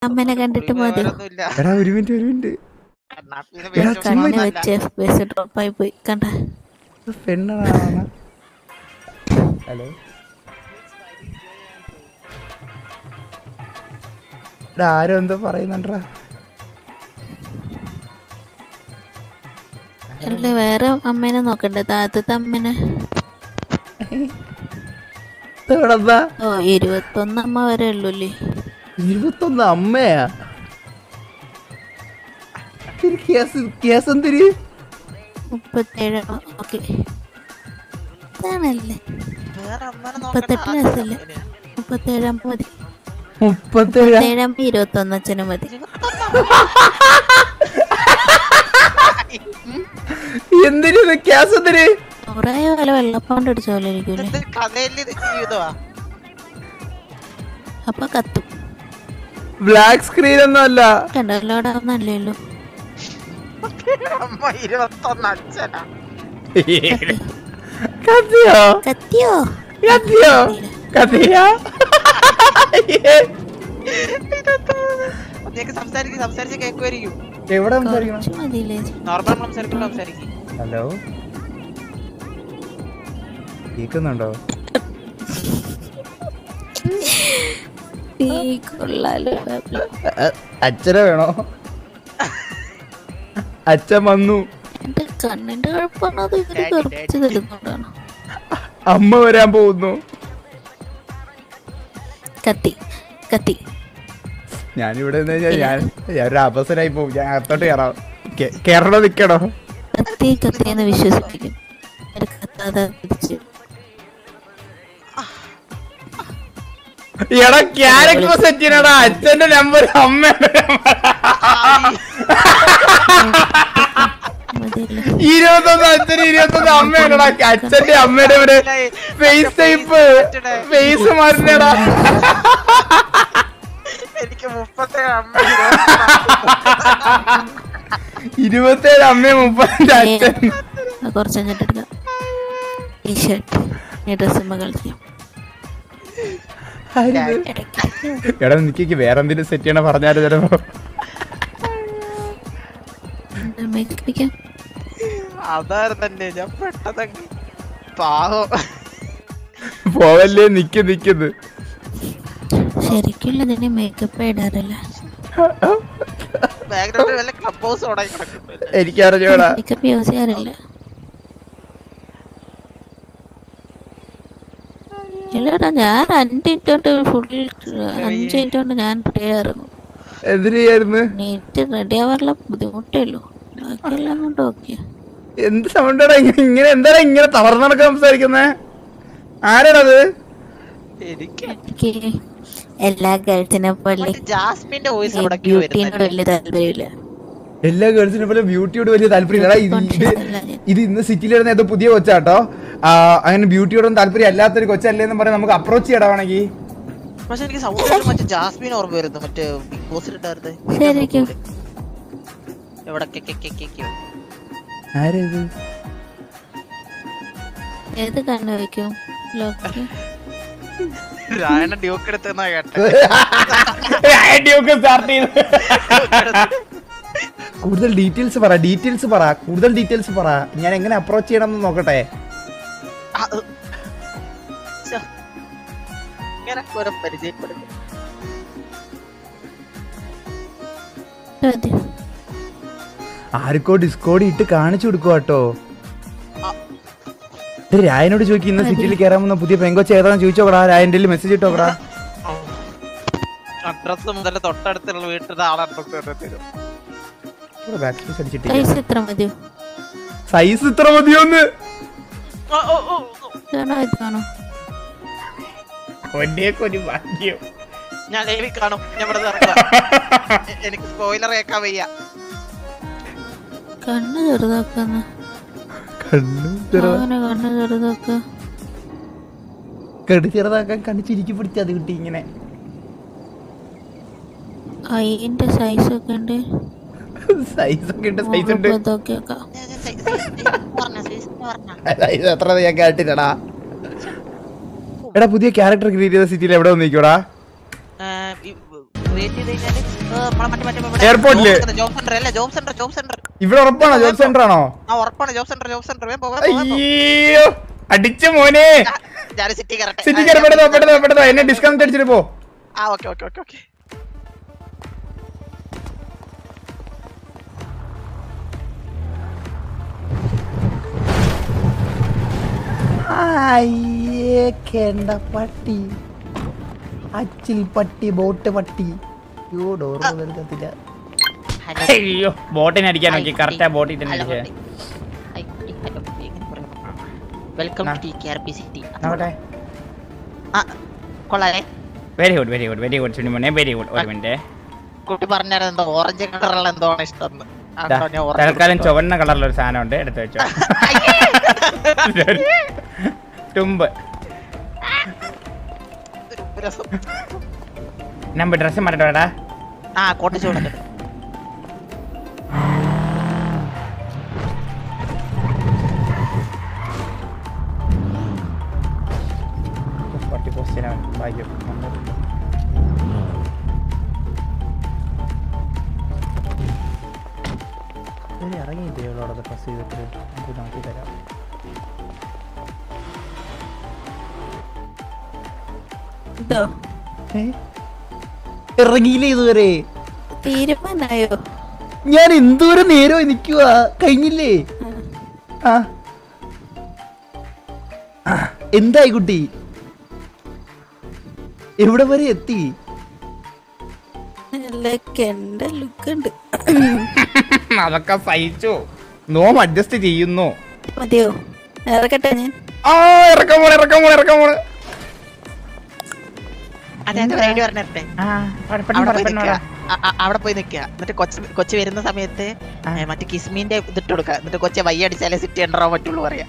അമ്മനെ കണ്ടിട്ട് മതി വേറൊന്നുമില്ല. എടാ ഒരു മിനിറ്റ് ഒരു മിനിറ്റ് കണ്ണാപ്പിന്ന് എടാ, പേടിച്ച് ചുമ്മാ കണ്ണ് ഒന്നുമല്ല. വെച്ച് ബസ് ഡ്രോപ്പായി പോയി കണ്ട പെണ്ണാണ് ഹലോ എടാ ആരോ എന്തോ പറയുന്നുണ്ടാ അല്ല വേറെ അമ്മേനെ നോക്കണ്ടേ താഴത്തെ അമ്മേനെ എവിടെന്താ ഓ ഇരുപത്തൊന്ന് അമ്മ വരെ ഉള്ളൂല്ലേ ഇരുപത്തൊന്ന് അമ്മയാ ഇതിന് കേസ് കേസ് എന്തിരി മുപ്പത്തേഴ് ഓക്കെ ഇതാണല്ലേ വേറെ അമ്മനെ മുപ്പത്തെട്ട് നോക്കണ്ട. വയസ്സല്ലേ മുപ്പത്തേഴാകുമ്പോ മതി മുപ്പത്തേഴ് ഏഴാകുമ്പോ ഇരുപത്തൊന്ന് അച്ഛനും മതി എന്തിന് ഇത് കേസ് എന്തിന് കുറേ കാലം വെള്ളപ്പാണ്ട് അടിച്ച പോലെ ഇരിക്കൂലേ ഇത് കഥയില് ഇത് ജീവിതമാ അപ്പൊ കത്തും ബ്ലാക്ക് സ്ക്രീൻ ഒന്നും അല്ല കണ്ടല്ലോടാവുന്നല്ലേല്ലോ അമ്മ ഇരുപത്തൊന്ന് അച്ഛനാ കത്തിയോ കത്തിയോ കത്തിയോ കത്തിയാ നീക്ക് സംസാരിക്കും സംസാരിച്ച് കേൾക്കുമായിരിക്കും എവിടെ സംസാരിക്കണം കുറച്ച് മതിയില്ലേ നോർമൽ സംസാരിക്കും സംസാരിക്കും ഹലോ കേക്കുന്നുണ്ടോ നീ കൊള്ളാലോ ബാബിള്. അച്ഛനെ വേണോ അച്ഛൻ വന്നു എന്റെ കണ്ണിന്റെ കുഴപ്പമാണോ അത് ഇവര് തെറിപ്പിച്ച് തരുന്നോണ്ടാണോ അമ്മ വരാൻ പോകുന്നു കത്തി കത്തി ഞാനിവിടെ നിന്ന് കഴിഞ്ഞാൽ ഞാൻ ഞാൻ ഒരു അപസരായി പോകും ഞാൻ അകത്തോട്ട് കയറാം കേ- കേറണോ നിക്കണോ കത്തി കത്തി എന്ന് വിശ്വസിപ്പിക്കും ഒരു കത്താതെ തിരിച്ച് എടാ ക്യാരക്ടർ സെറ്റ് ചെയ്യണടാ അച്ഛന്റെ നമ്പർ അമ്മയുടെ നമ്പർ മതിയല്ലോ ഇരുപത്തൊന്ന് അച്ഛന് ഇരുപത്തൊന്ന് അമ്മയാണടാ അച്ഛന്റെ അമ്മയുടെ ഒരു ഫേസ് ടൈപ്പ് ഫേസ് മാറുന്നടാ എനിക്ക് മുപ്പത്തേഴ് അമ്മ ഇരുപത്തേഴ് അമ്മയും മുപ്പതിന്റെ അച്ഛൻ അത് കുറച്ച് കഴിഞ്ഞിട്ട് എടുക്കാം ടീഷർട്ട് ഈ ഡ്രസ്സുമ്മ കളിക്കാം ആരിത്? ഇടയ്ക്ക് എടാ നിക്ക് വേറെ എന്തെങ്കിലും സെറ്റ് ചെയ്യണ പറഞ്ഞാല് ചിലപ്പോ മേക്കപ്പ് വയ്ക്കാം അതായിരുന്നു തന്നെ ഞാൻ പെട്ടെന്ന് പാവം പോവല്ലേ നിക്ക് നിക്കുന്നത് ശരിക്കുള്ള ഇതിന് മേക്കപ്പ് ഇടാറില്ല ബാക്ക്ഗ്രൗണ്ടിൽ വല്ല ക്ലബ് ഹൗസ് തുടങ്ങി കിടക്കുന്നു എനിക്കറിഞ്ഞോടാ മേക്കപ്പ് യൂസ് ചെയ്യാറില്ല ഇല്ലടാ ഞാൻ അഞ്ച് മിനിറ്റ് കൊണ്ട് ഫുൾ അഞ്ച് മിനിറ്റ് കൊണ്ട് ഞാൻ റെഡി ആയിരുന്നു എന്തിനു ചെയ്യായിരുന്നു നീറ്റ് റെഡി ആവാറുള്ള ബുദ്ധിമുട്ടേ ഉള്ളൂ ബാക്കിയെല്ലാം കൊണ്ട് ഓക്കെ എന്ത് സൗണ്ടാടാ ഇങ്ങനെ ഇങ്ങനെ എന്താടാ ഇങ്ങനെ തവർന്നടക്കം സംസാരിക്കുന്നേ ആരാടത് എനിക്ക് എനിക്ക് എല്ലാ ഗേൾസിനെ പോലെ മറ്റേ ജാസ്മിന്റെ വോയിസ് അവിടെ ബ്യൂട്ടീനോട് വലിയ താല്പര്യമില്ല എല്ലാ ഗേൾസിനെ പോലെ ബ്യൂട്ടിയോട് വലിയ താല്പര്യം ഇത് Conscious അല്ല ഞാൻ. ഇത് ഇന്ന് സിറ്റിയിൽ വരുന്ന ഏതോ പുതിയ കൊച്ചാട്ടോ ആ, അങ്ങനെ ബ്യൂട്ടിയോടൊന്നും താല്പര്യം അല്ലാത്തൊരു കൊച്ചല്ലേന്ന് പറഞ്ഞാൽ നമുക്ക് അപ്രോച്ച് ചെയ്യടാ വേണമെങ്കിൽ പക്ഷെ എനിക്ക് സൗണ്ട് മറ്റേ ജാസ്മിൻ ഓർമ്മ വരുന്നു മറ്റേ ബിഗ് ബോസിലുണ്ടായിരുന്നു ശരിക്കും. എവിടെ കെ- കെ- കെ- കെ- കെ. ആരേത് ഏത് കണ്ണ് വയ്ക്കും ലോക്ക് രായണ ഡ്യൂക്ക് എടുത്തെന്നാ കേട്ടെ സ്റ്റാർട്ട് ചെയ്തു കൂടുതൽ ഡീറ്റെയിൽസ് പറ ഡീറ്റെയിൽസ് പറ കൂടുതൽ ഡീറ്റെയിൽസ് പറ ഞാൻ എങ്ങനെ അപ്രോച്ച് ചെയ്യണം എന്ന് നോക്കട്ടെ ആ, ഉ. ശ്ശോ. ഇങ്ങനെ കുറെ പരിചയപ്പെടുന്നു ചോദ്യം ആർക്കോ ഡിസ്കോഡ് ഇട്ട് കാണിച്ചു കൊടുക്കുക കേട്ടോ ആ. രായനോട് ചോദിക്കും ഇന്ന് സിറ്റിയിൽ കയറാമെന്ന പുതിയ പെങ്കൊച്ച ഏതാണെന്ന് ചോദിച്ചോക്കടാ രായന്റെ മെസ്സേജ് ഇട്ടോക്കടാ അഡ്രസ് മുതൽ തൊട്ടടുത്തുള്ള വീട്ടിലെ ആളെ അഡ്രസ് തരും ബാക്ക് സ്പേസ് അടിച്ചിട്ടില്ല പൈസ എത്ര മതിയോ സൈസ് ഇത്ര മതിയോന്ന് ഓ, ഓ, ഓ, ഓ. ഇതാണോ ഇതാണോ ഒരു ഭാഗ്യം ഞാൻ ലൈവിൽ കാണും ഞാൻ ഇവിടെ ഇറങ്ങാം എ- എനിക്ക് സ്പോയിലർ കേൾക്കാൻ വയ്യ കണ്ണ് ചെറുതാക്കാന്ന് കണ്ണു ചെറുതാ അങ്ങനെ കണ്ണ് ചെറുതാക്ക കെടു ചെറുതാക്കാൻ കണ്ണു ചുരുക്കി പിടിച്ച അത് കിട്ടി ഇങ്ങനെ അയിന്റെ സൈസ് ഒക്കെ ഉണ്ട് സൈസ് ഒക്കെ ഉണ്ട് സൈസ് ഉണ്ട് ഇതൊക്കെ വെക്കാം ഞാൻ- ഞാൻ സൈ- സൈ- സൈ- പറഞ്ഞോ, സൈസ് പറഞ്ഞോ. സൈസ് എത്ര ഞാൻ കേട്ടില്ലടാ എടാ പുതിയ ക്യാരക്ടർ ക്രിയേറ്റ് ചെയ്ത സിറ്റിയിൽ എവിടെ വന്നിരിക്കോടാ ആ, ഈ വെയിറ്റ് ചെയ്ത് കഴിഞ്ഞാല് ഏ, നമ്മളെ മറ്റേ മറ്റേ ഇവിടെ Airport ല്? ജോബ് സെന്റർ അല്ല ജോബ് സെന്റർ ജോബ് സെന്റർ ഇവിടെ ഉറപ്പാണോ ജോബ് സെന്റർ ആണോ ആ ഉറപ്പാണ് ജോബ് സെന്റർ ജോബ് സെന്റർ വേഗം പോ, വേഗം പോ, വേഗം പോ. അയ്യോ അടിച്ച മോനെ ഞാ- ഞാൻ സിറ്റി കയറട്ടെ സിറ്റി ആ, കയറി ഞാൻ പെട്ടെന്ന് സിറ്റി പെട്ടെന്ന് പെട്ടെന്ന് എന്നെ ഡിസ്കൗണ്ട് അടിച്ചിട്ട് പോ ആ ഓക്കെ ഓക്കെ ഓക്കെ ഓക്കെ അയ്യേ കേണ്ട പട്ടി അച്ചിൽ പട്ടി ബോട്ട് പട്ടി അയ്യോ ഡോർ നൽകത്തില്ല ഹലോ അയ്യോ ബോട്ടിനെ അടിക്കാൻ നോക്കി ഹായ് കറക്റ്റാ കുട്ടി. ബോട്ടിൽ തന്നെ ഹലോ അടിച്ചേ കുട്ടി. ഹായ് കുട്ടി. ഹലോ കുട്ടി. എങ്ങനെ പറയാം? വെൽക്കം ആ. To K R P city നോക്കട്ടെ ആ കൊള്ളാലേ very good very good very good Suni മോനെ വെരി ഗുഡ് ഒരു മിനിറ്റ് കുട്ടി പറഞ്ഞായിരുന്നു എന്തോ ഓറഞ്ച് കളറുള്ള എന്തോ ആണ് ഇഷ്ടം എന്ന്. ആ, ദാ, ഞാൻ orange തൽക്കാലം എടുത്തു. ചുവന്ന കളറിലൊരു സാധനം ഉണ്ട് എടുത്തു വെച്ചോ തുമ്പ് ഒരു രസം. നമ്പർ ഡ്രസ്സ് മാറ്റോടാ ആ കോട്ട ചൂടുണ്ട് പട്ടി പോസ്റ്റിനാ ഭാഗ്യം ഇറങ്ങിയിട്ടേ ഉള്ളൂ അവിടെ പ്രസ് ചെയ്തിട്ട് നമുക്ക് നോക്കി തരാം ഇതോ ഏ? ഇറങ്ങിയില്ലേ ഇതുവരെ തീരുമാനായോ ഞാൻ എന്തോരം നേരമായി നിൽക്കുക കഴിഞ്ഞില്ലേ ആ ആ, എന്തായി കുട്ടി എവിടെ വരെ എത്തി കെണ്ട ലുക്ക് ഉണ്ട് അതൊക്കെ സഹിച്ചു നോ അഡ്ജസ്റ്റ് ചെയ്യുന്നു മതിയോ ഇറക്കട്ടെ ഞാൻ ആ ഇറക്കാൻ പോണെ ഇറക്കാൻ പോണെ ഇറക്കാൻ പോണെ അതെ അതെ റേഡിയോ പറഞ്ഞിട്ടെ ആ അവിടെ പോയി നിക്കുക അവിടെ പോയി നിക്കുക എന്നിട്ട് കൊച്ചു കൊച്ചു വരുന്ന സമയത്ത് ആ. ഏ, മറ്റേ കിസ്മിന്റെ ഇതിട്ട് കൊടുക്കുക എന്നിട്ട് കൊച്ചെ വയ്യ അടിച്ചാലേ സിറ്റി എൻട്രാൻ പറ്റുള്ളൂ പറയാം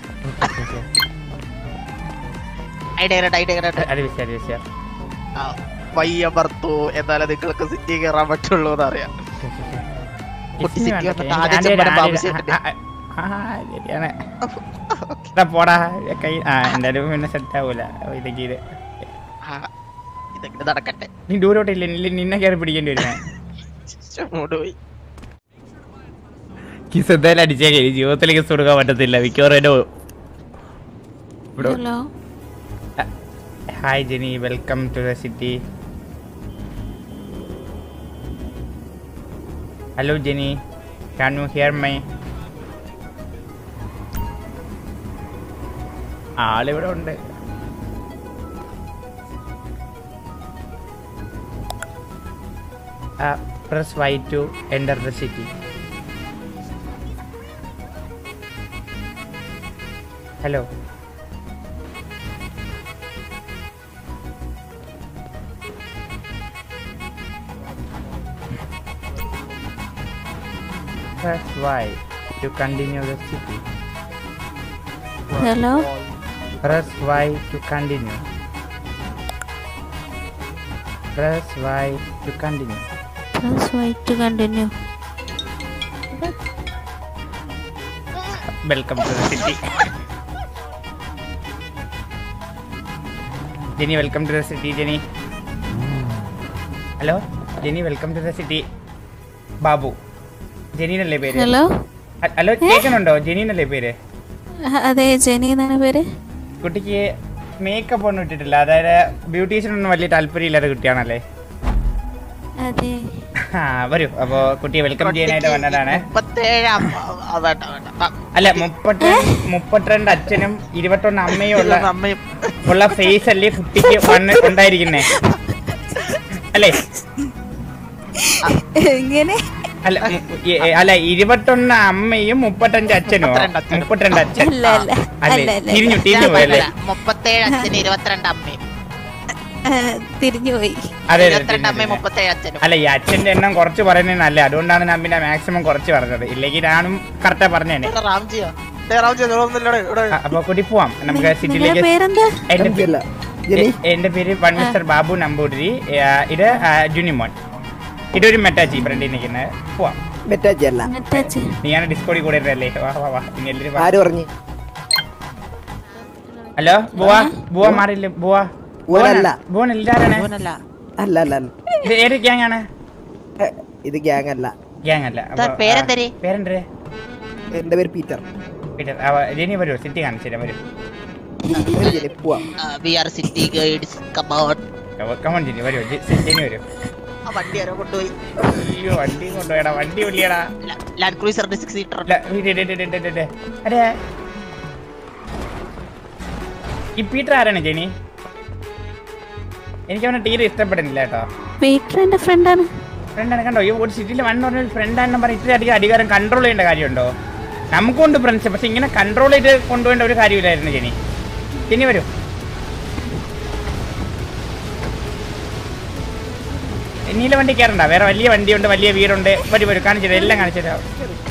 ഐഡിയ ഐഡിയ അത് വിശ്വാ അത് വിശ്വാ വയ്യ ഭർത്തു എന്നാലേ നിങ്ങൾക്ക് സിറ്റി കയറാൻ പറ്റുള്ളൂ എന്ന് അറിയാം കുട്ടി കിസ്മി സിറ്റി വേണ്ടേ? വന്നിട്ട് ആദ്യം ആദ്യം ചെമ്പരം ആദ്യം ബാബു ചേട്ടന്റെ. ആ, ആ, ആ, ശരിയാണ് എടാ, പോടാ കൈ ആ എന്തായാലും പിന്നെ സെറ്റ് ആവൂല ഇതൊക്കെ ഇത് ആ, ഇതെങ്ങനെ നടക്കട്ടെ നീ ദൂരോട്ടില്ല നിന്നെ കയറി പിടിക്കേണ്ടി വരുന്നേ മൂടുപോയി കിസ് എന്തായാലും അടിച്ചാൽ കഴിയും ജീവിതത്തിൽ കിസ് കൊടുക്കാൻ പറ്റത്തില്ല മിക്കവാറും എന്നെ ഇവിടെ hello hi Jenny welcome to the city hello Jenny can you hear my ആളിവിടെ ഉണ്ട് press Y to enter the city hello press Y to continue the city. Hello Press Y to continue. Press Y to continue. Press Y to continue Welcome to the city. Jenny, welcome to the city, Jenny. Hello Jenny welcome to the city Babu ജെനീനല്ലേ പേര് hello ഹ- hello കേൾക്കുന്നുണ്ടോ ജെനീനല്ലേ പേര് അതെ ജെനി എന്നാണ് പേര് കുട്ടിക്ക് makeup ഒന്നും ഇട്ടിട്ടില്ല അതായത് ബ്യൂട്ടീഷ്യൻ ഒന്നും വലിയ താല്പര്യമില്ലാത്ത കുട്ടിയാണല്ലേ അതെ ആ വരൂ അപ്പോ കുട്ടിയെ വെൽക്കം ചെയ്യാനായിട്ട് വന്നതാണ് മുപ്പത്തേഴ് അമ്മ- ആ, വേണ്ട വേണ്ട ആ, അല്ല മുപ്പത്തിരണ്ട് മുപ്പത്തിരണ്ട് അച്ഛനും ഇരുപത്തൊന്ന് അമ്മയും ഉള്ള അമ്മയും ഉള്ള ഫേസ് അല്ലേ കുട്ടിക്ക് വന്ന് ഉണ്ടായിരിക്കുന്നേ അല്ലേ എങ്ങനെ അല്ല മു- ഈ- ഏ, അല്ല ഇരുപത്തൊന്ന് അമ്മയും മുപ്പത്തഞ്ച് അച്ഛനും മുപ്പത്തിരണ്ട് അച്ഛനും. മുപ്പത്തിരണ്ട് അച്ഛൻ അല്ല അല്ല അല്ലേ അല്ല അല്ല തിരിഞ്ഞു തിരിഞ്ഞു പോയല്ലേ മുപ്പത്തേഴ് അച്ഛന് ഇരുപത്തിരണ്ട് അമ്മയും തിരിഞ്ഞു പോയി അതെ അതെ ഇരുപത്തിരണ്ട് തിരിഞ്ഞു, അമ്മയും തിരിഞ്ഞു. മുപ്പത്തേഴ് അച്ഛനും അല്ല ഈ അച്ഛന്റെ എണ്ണം കുറച്ച് പറയുന്നത് നല്ല അതുകൊണ്ടാണ് ഞാൻ പിന്നെ മാക്സിമം കുറച്ച് പറഞ്ഞത് ഇല്ലെങ്കിൽ ഞാനും കറക്റ്റാ പറഞ്ഞേനെ ഇവിടെ റാംജിയോ ദേ റാംജിയോ നിങ്ങളൊന്നുമില്ലടെ ഇവിടെ അ- അപ്പൊ കൂടി പോവാം നമുക്ക് നിങ്ങളുടെ സിറ്റിയിലേക്ക് പേരെന്താ എന്റെ പേ- അല്ല ജെനി എ- എന്റെ പേര് വൺ മിസ്റ്റർ ബാബു നമ്പൂതിരി ആ, ഇത് ആ, ജുനിമോൻ ഇതൊരു മെറ്റാച്ചി ഫ്രണ്ടിൽ നിൽക്കുന്നത് പോവാം മെറ്റാച്ചല്ല മെറ്റാച്ച് നീയാണ് ഡിസ്കോഡിൽ കൂടെ ഇരുന്നല്ലേ വാ വാ വാ ഇനി എല്ലാവരും വാ. ആര് പറഞ്ഞു ഹലോ ബുവാ ബുവാ മാറിയില്ലേ ബുവാ ബുവനല്ല. ബുവൻ എല്ലാരാണ് ഇവനല്ല അല്ല അല്ല അല്ല ഇത് ഏത് ഗ്യാങ് ആണ് ഏ, ഇത് ഗ്യാങ് അല്ല ഗ്യാങ് അല്ല താൻ അപ്പൊ, പേരെന്തര്? ആ, പേരെന്തര് എന്റെ പേര് പീറ്റർ പീറ്റർ അവ രനി വരൂ സിറ്റി കാണിച്ചു തരാം വരൂ ഒരു ജെനി, പോവാം we are city guides come on come on Jenny വരൂ ജി- ജെനി വരൂ ആ വണ്ടി ആരോ കൊണ്ടുപോയി അയ്യോ വണ്ടി കൊണ്ടുപോയടാ വണ്ടി വിളിയടാ ലാൻഡ് ക്രൂസറിന്റെ സിക്സ് സീറ്റർ ഇല്ല, വീട് ഇട് ഇട് ഇട് ഇട് ഇട്. അതെ ഈ പീറ്റർ ആരാണ് ജെനി എനിക്ക് അവനെ തീരെ ഇഷ്ടപ്പെടുന്നില്ല കേട്ടോ പീറ്റർ എന്റെ ഫ്രണ്ടാണ് ഫ്രണ്ടാണ് കണ്ടോ ഈ ഒരു സിറ്റിയിൽ വൺ പറഞ്ഞ ഫ്രണ്ടാണെന്ന് പറഞ്ഞ ഇത്ര അധികം അധികാരം കൺട്രോൾ ചെയ്യേണ്ട കാര്യമുണ്ടോ നമുക്കുണ്ട് ഫ്രണ്ട്സ് പക്ഷെ ഇങ്ങനെ കൺട്രോൾ ചെയ്ത് കൊണ്ടുപോകേണ്ട ഒരു കാര്യമില്ലായിരുന്നു ജെനി ജെനി വരൂ നീല വണ്ടി കയറണ്ട വേറെ വലിയ വണ്ടിയുണ്ട് വലിയ വീടുണ്ട് വരൂ വരൂ കാണിച്ചു തരാം എല്ലാം കാണിച്ചു തരാം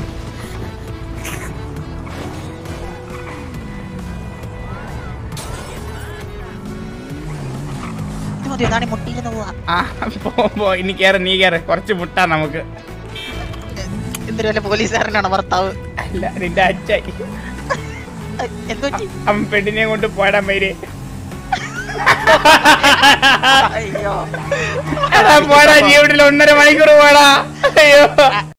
ഇത് മതി അതാണ് മുട്ടിയിരുന്ന് പോവാ ആ പോ പോ ഇനി കയറി നീ കയറി കുറച്ച് മുട്ടാ നമുക്ക് എന്തൊരു വല്ല പോലീസുകാരനാണ് ഭർത്താവ് അല്ല നിന്റെ അച്ഛായി എന്തോ അവൻ പെണ്ണിനെ കൊണ്ട് പോടാൻ പേര് അയ്യോ എടാ പോടാ ജീവിതത്തിൽ ഒന്നര മണിക്കൂർ പോടാ അയ്യോ